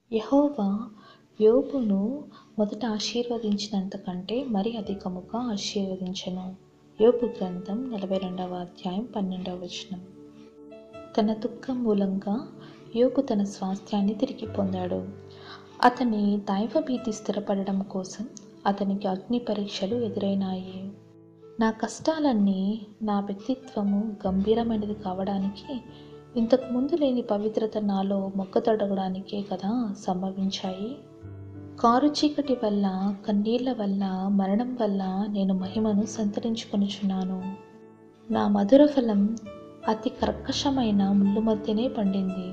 యెహోవా యోబును మొదట ఆశీర్వదించినంత కంటే మరి అధికముగా ఆశీర్వదించెను యోబు గ్రంథం నలభై రెండవ అధ్యాయం పన్నెండవ వచనం తన దుఃఖం మూలంగా యోబు తన స్వాస్థ్యాన్ని తిరిగి పొందాడు అతని దైవభీతి స్థిరపడడం కోసం అతనికి అగ్ని పరీక్షలు ఎదురైనాయి నా కష్టాలన్నీ నా వ్యక్తిత్వము గంభీరమైనది కావడానికి ఇంతకు ముందు లేని పవిత్రత నాలో మొక్కతొడగడానికే కదా సంభవించాయి కారు చీకటి వల్ల కన్నీళ్ల వల్ల మరణం వల్ల నేను మహిమను సంతరించుకొనుచున్నాను నా మధుర ఫలం అతి కర్కశమైన ముళ్ళు మధ్యనే పండింది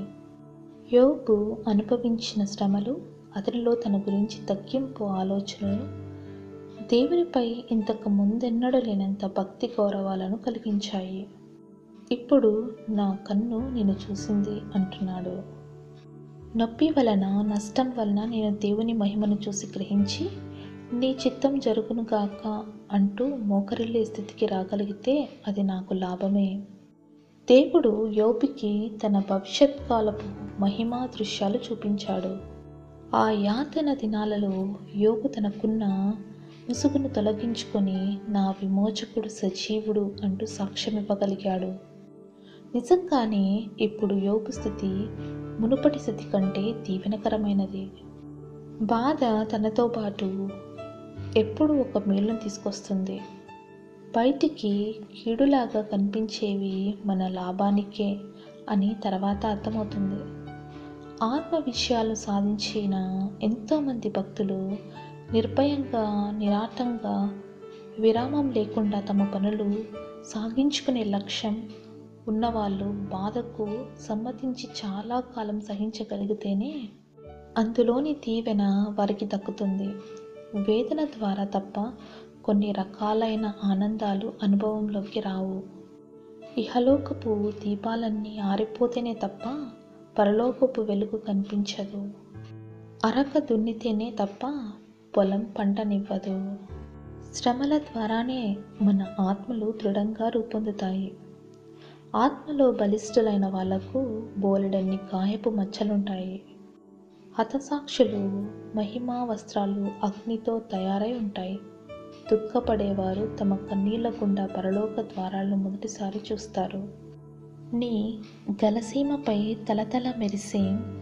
యోగు అనుభవించిన శ్రమలు అతనిలో తన గురించి తగ్గింపు ఆలోచనలు దేవునిపై ఇంతకు ముందెన్నడూ లేనంత భక్తి గౌరవాలను కలిగించాయి ఇప్పుడు నా కన్ను నేను చూసింది అంటున్నాడు నొప్పి వలన నష్టం వలన నేను దేవుని మహిమను చూసి గ్రహించి నీ చిత్తం జరుగునుగాక అంటూ మోకరిల్లే స్థితికి రాగలిగితే అది నాకు లాభమే దేవుడు యోబికి తన భవిష్యత్ కాలపు మహిమా దృశ్యాలు చూపించాడు ఆ యాతన దినాలలో యోగు తనకున్న ముసుగును తొలగించుకొని నా విమోచకుడు సజీవుడు అంటూ సాక్ష్యం ఇవ్వగలిగాడు నిజంగానే ఇప్పుడు యోగు స్థితి మునుపటి స్థితి కంటే దీవెనకరమైనది బాధ తనతో పాటు ఎప్పుడు ఒక మేలును తీసుకొస్తుంది బయటికి కీడులాగా కనిపించేవి మన లాభానికే అని తర్వాత అర్థమవుతుంది ఆత్మ విషయాలు సాధించిన ఎంతోమంది భక్తులు నిర్భయంగా నిరాటంగా విరామం లేకుండా తమ పనులు సాగించుకునే లక్ష్యం ఉన్నవాళ్ళు బాధకు సమ్మతించి చాలా కాలం సహించగలిగితేనే అందులోని దీవెన వారికి దక్కుతుంది వేదన ద్వారా తప్ప కొన్ని రకాలైన ఆనందాలు అనుభవంలోకి రావు ఇహలోకపు దీపాలన్నీ ఆరిపోతేనే తప్ప పరలోకపు వెలుగు కనిపించదు అరక దున్నితేనే తప్ప పొలం పంటనివ్వదు శ్రమల ద్వారానే మన ఆత్మలు దృఢంగా రూపొందుతాయి ఆత్మలో బలిష్ఠులైన వాళ్లకు బోలెడన్ని గాయపు మచ్చలుంటాయి హతసాక్షులు మహిమా వస్త్రాలు అగ్నితో తయారై ఉంటాయి దుఃఖపడేవారు తమ కన్నీళ్ల గుండా పరలోక ద్వారాలను మొదటిసారి చూస్తారు నీ గలసీమపై తలతల మెరిసే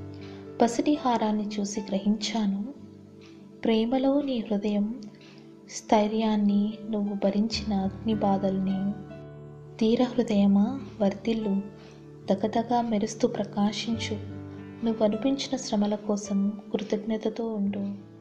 పసిడి హారాన్ని చూసి గ్రహించాను ప్రేమలో నీ హృదయం స్థైర్యాన్ని నువ్వు భరించిన అగ్ని బాధల్ని తీర హృదయమా వర్ధిల్లు దగదగా మెరుస్తూ ప్రకాశించు నువ్వు అనిపించిన శ్రమల కోసం కృతజ్ఞతతో ఉండు